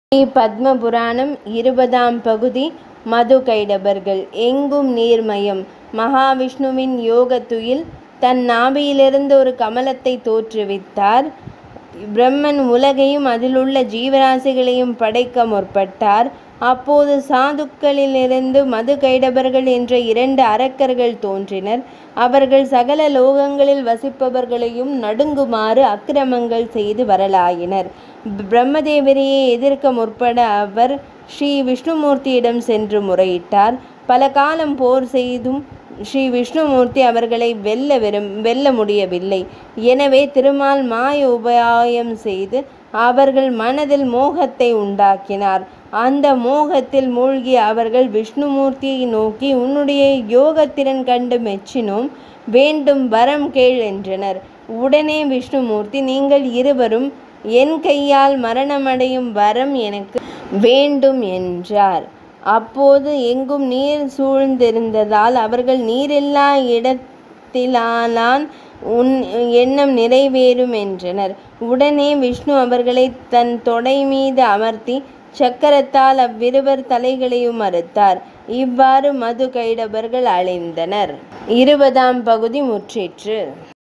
ஸ்ரீ பத்ம புராணம் இருபதாம் பகுதி மது கைடபர்கள் எங்கும் நீர்மயம் மகாவிஷ்ணுவின் யோகத்துயில் தன் நாபியிலிருந்து ஒரு கமலத்தை தோற்றுவித்தார் பிரம்மன் உலகையும் அதிலுள்ள ஜீவராசிகளையும் படைக்க முற்பட்டார் அப்போது சாதுக்களிலிருந்து மது கைடபர்கள் என்ற இரண்டு அரக்கர்கள் தோன்றினர் அவர்கள் சகல லோகங்களில் வசிப்பவர்களையும் நடுங்குமாறு அக்கிரமங்கள் செய்து வரலாயினர் பிரம்மதேவரையே எதிர்க்க முற்பட அவர் ஸ்ரீ விஷ்ணுமூர்த்தியிடம் சென்று முறையிட்டார் பல காலம் போர் செய்தும் ஸ்ரீ விஷ்ணுமூர்த்தி அவர்களை வெல்ல விரும் வெல்ல முடியவில்லை எனவே திருமால் மாய உபாயம் செய்து அவர்கள் மனதில் மோகத்தை உண்டாக்கினார் அந்த மோகத்தில் மூழ்கிய அவர்கள் விஷ்ணுமூர்த்தியை நோக்கி உன்னுடைய யோகத்திறன் கண்டு மெச்சினோம் வேண்டும் வரம் கேள் என்றனர் உடனே விஷ்ணுமூர்த்தி நீங்கள் இருவரும் என் கையால் மரணமடையும் வரம் எனக்கு வேண்டும் என்றார் அப்போது எங்கும் நீர் சூழ்ந்திருந்ததால் அவர்கள் நீரில்லா இடத்திலாலான் உன் எண்ணம் நிறைவேறும் என்றனர் உடனே விஷ்ணு அவர்களை தன் தொடை மீது அமர்த்தி சக்கரத்தால் அவ்விருவர் தலைகளையும் அறுத்தார் இவ்வாறு மது கைடபர்கள் அழிந்தனர் இருபதாம் பகுதி முற்றிற்று